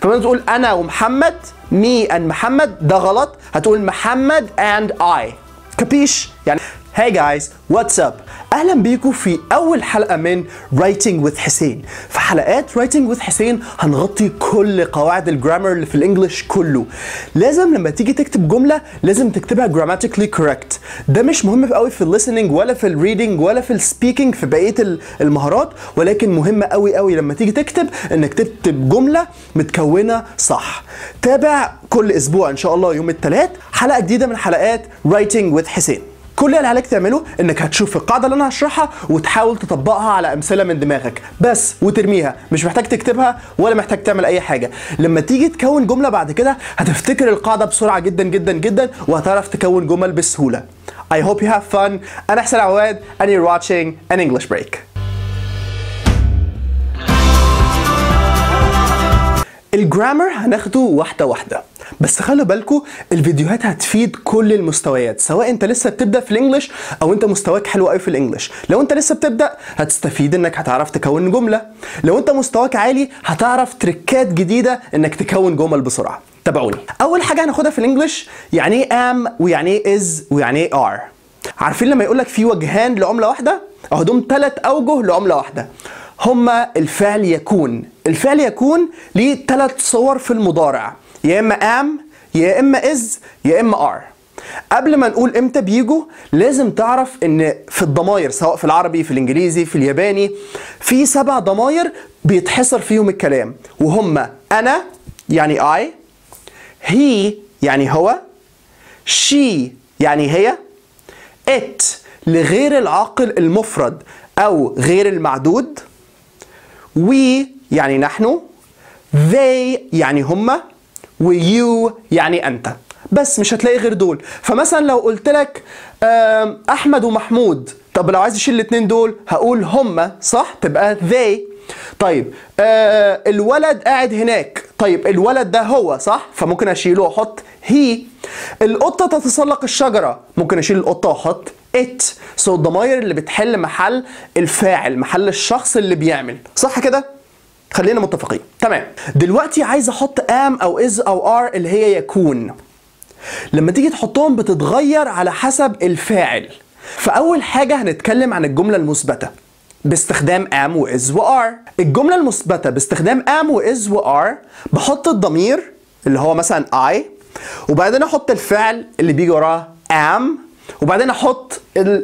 فما تقول انا ومحمد me and محمد ده غلط هتقول محمد and I كابيش يعني Hey guys, what's up? أهلا بيكم في أول حلقة من Writing with حسين. في حلقات Writing with حسين هنغطي كل قواعد الجرامر اللي في الإنجليش كله. لازم لما تيجي تكتب جملة لازم تكتبها grammatically correct. ده مش مهم قوي في الليسننج ولا في الريدنج ولا في السبيكنج في بقية المهارات ولكن مهم قوي قوي لما تيجي تكتب إنك تكتب جملة متكونة صح. تابع كل أسبوع إن شاء الله يوم الثلاث حلقة جديدة من حلقات Writing with حسين. كل اللي عليك تعمله انك هتشوف القاعده اللي انا هشرحها وتحاول تطبقها على امثله من دماغك بس وترميها مش محتاج تكتبها ولا محتاج تعمل اي حاجه لما تيجي تكون جمله بعد كده هتفتكر القاعده بسرعه جدا جدا جدا وهتعرف تكون جمل بسهوله I hope you have fun انا حسين عواد and you're watching an English break الجرامر هناخده واحدة واحدة بس خلوا بالكم الفيديوهات هتفيد كل المستويات سواء انت لسه بتبدا في الانجليش او انت مستواك حلو قوي في الانجليش لو انت لسه بتبدا هتستفيد انك هتعرف تكون جمله لو انت مستواك عالي هتعرف تريكات جديده انك تكون جمل بسرعه تابعوني اول حاجه هناخدها في الانجليش يعني ايه ام ويعني ايه از ويعني ايه ار عارفين لما يقول لك في وجهان لعمله واحده اهو دول ثلاث اوجه لعمله واحده هما الفعل يكون الفعل يكون ليه ثلاث صور في المضارع يا اما ام يا اما از يا اما ار قبل ما نقول امتى بيجوا لازم تعرف ان في الضماير سواء في العربي في الانجليزي في الياباني في سبع ضماير بيتحصر فيهم الكلام وهم انا يعني I he يعني هو she يعني هي it لغير العاقل المفرد او غير المعدود we يعني نحن they يعني هما ويو يعني انت بس مش هتلاقي غير دول فمثلا لو قلت لك احمد ومحمود طب لو عايز اشيل الاثنين دول هقول هما صح تبقى they طيب آه الولد قاعد هناك طيب الولد ده هو صح فممكن اشيله واحط هي القطه تتسلق الشجره ممكن اشيل القطه واحط it سو so الضماير اللي بتحل محل الفاعل محل الشخص اللي بيعمل صح كده خلينا متفقين تمام دلوقتي عايز احط am او is او are اللي هي يكون لما تيجي تحطهم بتتغير على حسب الفاعل فاول حاجه هنتكلم عن الجمله المثبته باستخدام am و is و are الجمله المثبته باستخدام am و is و are بحط الضمير اللي هو مثلا I وبعدين احط الفعل اللي بيجي وراه am وبعدين احط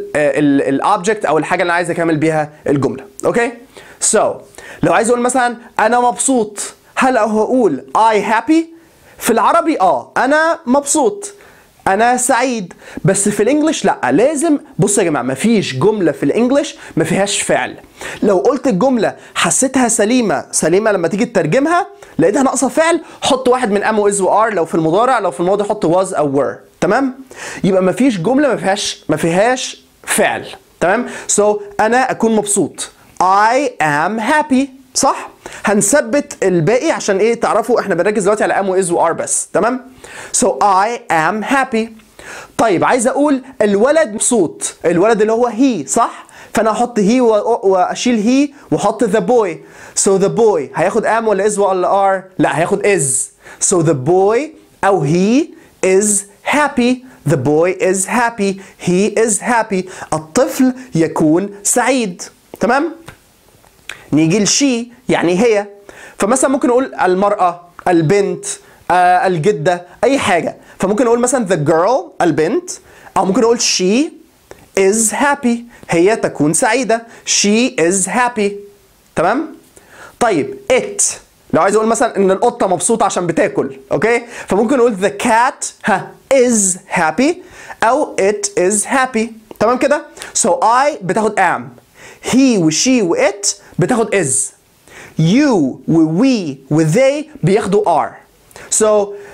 الاوبجكت او الحاجه اللي عايز اكمل بيها الجمله اوكي سو so, لو عايز اقول مثلا انا مبسوط هل هقول I happy في العربي اه انا مبسوط انا سعيد بس في الانجليش لا لازم بص يا جماعه مفيش جمله في الانجليش ما فيهاش فعل لو قلت الجمله حسيتها سليمه سليمه لما تيجي تترجمها لقيتها ناقصه فعل حط واحد من ام واز وار لو في المضارع لو في الماضي حط was او were تمام يبقى مفيش جمله ما فيهاش ما فيهاش فعل تمام سو so, انا اكون مبسوط I am happy صح؟ هنثبت الباقي عشان ايه تعرفوا احنا بنركز دلوقتي على am و is و are بس تمام؟ So I am happy طيب عايز اقول الولد مبسوط الولد اللي هو he صح؟ فانا احط he واشيل he واحط the boy so the boy هياخد am ولا is ولا are؟ لا هياخد is so the boy او he is happy The boy is happy. He is happy. الطفل يكون سعيد. تمام؟ نيجي لشي يعني هي فمثلا ممكن نقول المرأة البنت آه الجدة أي حاجة فممكن نقول مثلا the girl البنت أو ممكن نقول she is happy هي تكون سعيدة she is happy تمام طيب it لو عايز اقول مثلا ان القطه مبسوطه عشان بتاكل اوكي فممكن نقول the cat ها is happy او it is happy تمام كده so I بتاخد am he وشي وات بتاخد is you و we و they بياخدوا are so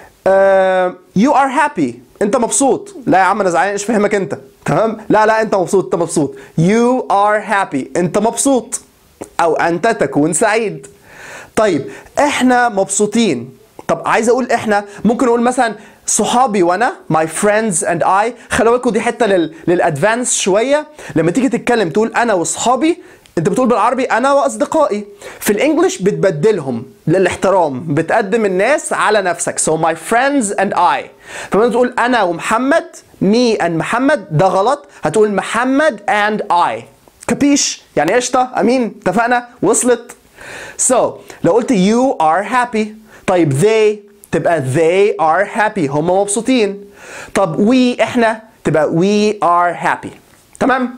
uh, you are happy انت مبسوط لا يا عم انا زعلان ايش فاهمك انت تمام لا لا انت مبسوط انت مبسوط you are happy انت مبسوط او انت تكون سعيد طيب احنا مبسوطين طب عايز اقول احنا ممكن اقول مثلا صحابي وانا my friends and I خلوا بالكم دي حته لل... للادفانس شويه لما تيجي تتكلم تقول انا واصحابي انت بتقول بالعربي انا واصدقائي في الانجليش بتبدلهم للاحترام بتقدم الناس على نفسك so my friends and I فلما تقول انا ومحمد me and محمد ده غلط هتقول محمد and I كابيش يعني قشطه امين اتفقنا وصلت so لو قلت you are happy طيب they تبقى they are happy هم مبسوطين طب we احنا تبقى we are happy تمام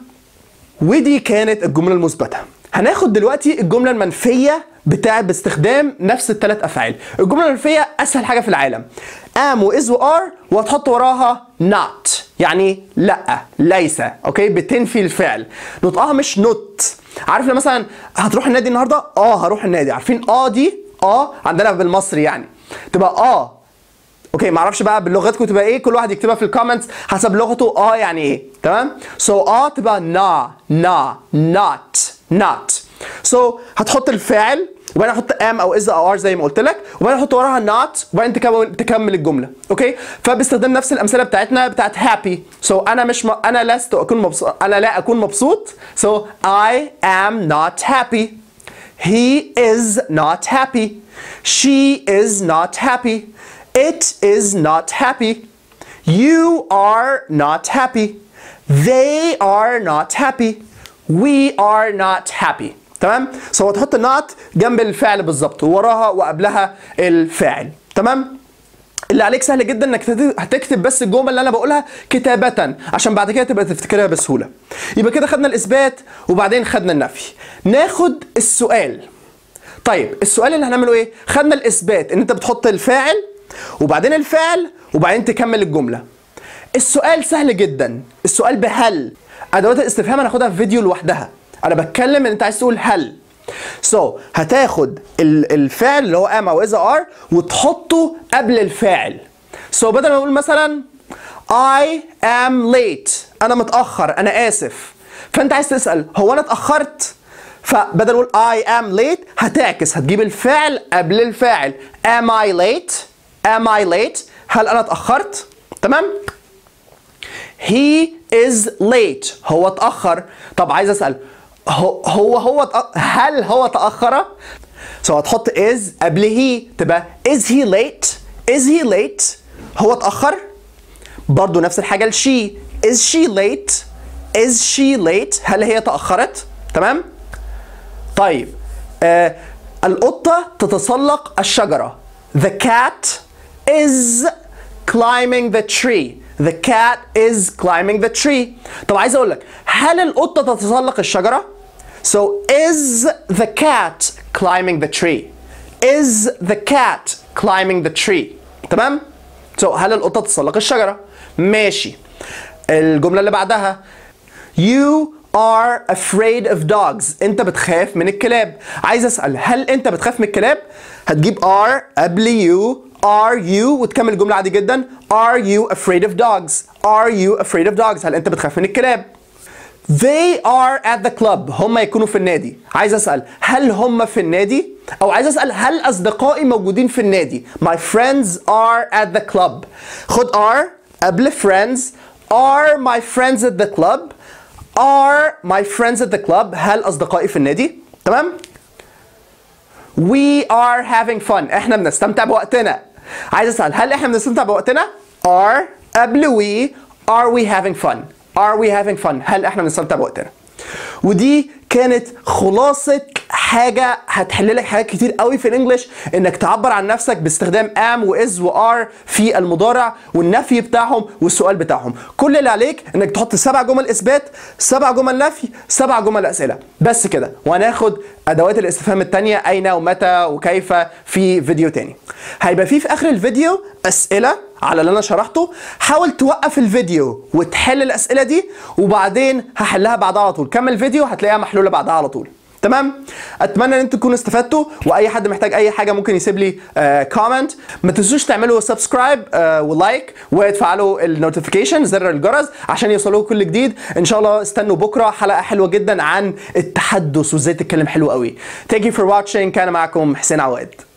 ودي كانت الجملة المثبتة هناخد دلوقتي الجملة المنفية بتاعت باستخدام نفس الثلاث أفعال الجملة المنفية أسهل حاجة في العالم am و is و are وهتحط وراها not يعني لا ليس اوكي بتنفي الفعل نطقها مش not عارف لما مثلا هتروح النادي النهارده اه هروح النادي عارفين اه دي اه عندنا بالمصري يعني تبقى اه اوكي معرفش بقى بلغتكم تبقى ايه كل واحد يكتبها في الكومنتس حسب لغته اه يعني ايه تمام سو so, اه تبقى نا نا not not سو so, هتحط الفعل وبعدين احط ام او از او ار زي ما قلت لك وبعدين احط وراها not وبعدين تكمل تكمل الجمله اوكي فباستخدام نفس الامثله بتاعتنا بتاعت happy سو so, انا مش م... انا لست اكون مبسوط انا لا اكون مبسوط سو so, I am not happy he is not happy she is not happy It is not happy. You are not happy. They are not happy. We are not happy. تمام؟ سو so, تحط not جنب الفعل بالظبط ووراها وقبلها الفاعل. تمام؟ اللي عليك سهل جدا انك هتكتب بس الجمل اللي انا بقولها كتابة عشان بعد كده تبقى تفتكرها بسهولة. يبقى كده خدنا الاثبات وبعدين خدنا النفي. ناخد السؤال. طيب السؤال اللي هنعمله ايه؟ خدنا الاثبات ان انت بتحط الفاعل وبعدين الفعل وبعدين تكمل الجملة السؤال سهل جدا السؤال بهل ادوات الاستفهام هناخدها في فيديو لوحدها انا بتكلم ان انت عايز تقول هل سو so, هتاخد الفعل اللي هو ام او از ار وتحطه قبل الفاعل سو so, بدل ما اقول مثلا I am late انا متاخر انا اسف فانت عايز تسال هو انا اتاخرت فبدل اقول I am late هتعكس هتجيب الفعل قبل الفاعل am I late am I late هل انا اتاخرت تمام he is late هو اتاخر طب عايز اسال هو هو, هو تأ... هل هو تاخر سو so هتحط is قبل he تبقى is he late is he late هو اتاخر برضو نفس الحاجه لشي is she late is she late هل هي تاخرت تمام طيب آه القطه تتسلق الشجره the cat is climbing the tree. The cat is climbing the tree. طب عايز اقول لك هل القطة تتسلق الشجرة؟ So is the cat climbing the tree? Is the cat climbing the tree? تمام؟ So هل القطة تتسلق الشجرة؟ ماشي. الجملة اللي بعدها You are afraid of dogs. انت بتخاف من الكلاب. عايز اسأل هل انت بتخاف من الكلاب؟ هتجيب are قبل you Are you وتكمل الجملة عادي جدا Are you afraid of dogs? Are you afraid of dogs? هل أنت بتخاف من الكلاب؟ They are at the club هم يكونوا في النادي عايز أسأل هل هم في النادي؟ أو عايز أسأل هل أصدقائي موجودين في النادي؟ My friends are at the club خد are قبل friends Are my friends at the club? Are my friends at the club? هل أصدقائي في النادي؟ تمام؟ We are having fun احنا بنستمتع بوقتنا عايز اسال هل احنا بنستمتع بوقتنا are قبل we are we having fun are we having fun هل احنا بنستمتع بوقتنا ودي كانت خلاصة حاجة هتحل لك حاجات كتير قوي في الانجليش انك تعبر عن نفسك باستخدام am و is و are في المضارع والنفي بتاعهم والسؤال بتاعهم كل اللي عليك انك تحط سبع جمل اثبات سبع جمل نفي سبع جمل اسئلة بس كده وهناخد ادوات الاستفهام التانية اين ومتى وكيف في فيديو تاني هيبقى فيه في اخر الفيديو اسئلة على اللي انا شرحته حاول توقف الفيديو وتحل الاسئله دي وبعدين هحلها بعدها على طول كمل الفيديو هتلاقيها محلوله بعدها على طول تمام اتمنى ان انتم تكونوا استفدتوا واي حد محتاج اي حاجه ممكن يسيب لي كومنت ما تنسوش تعملوا سبسكرايب ولايك وتفعلوا النوتيفيكيشن زر الجرس عشان يوصلوا كل جديد ان شاء الله استنوا بكره حلقه حلوه جدا عن التحدث وازاي تتكلم حلو قوي Thank you for watching كان معكم حسين عواد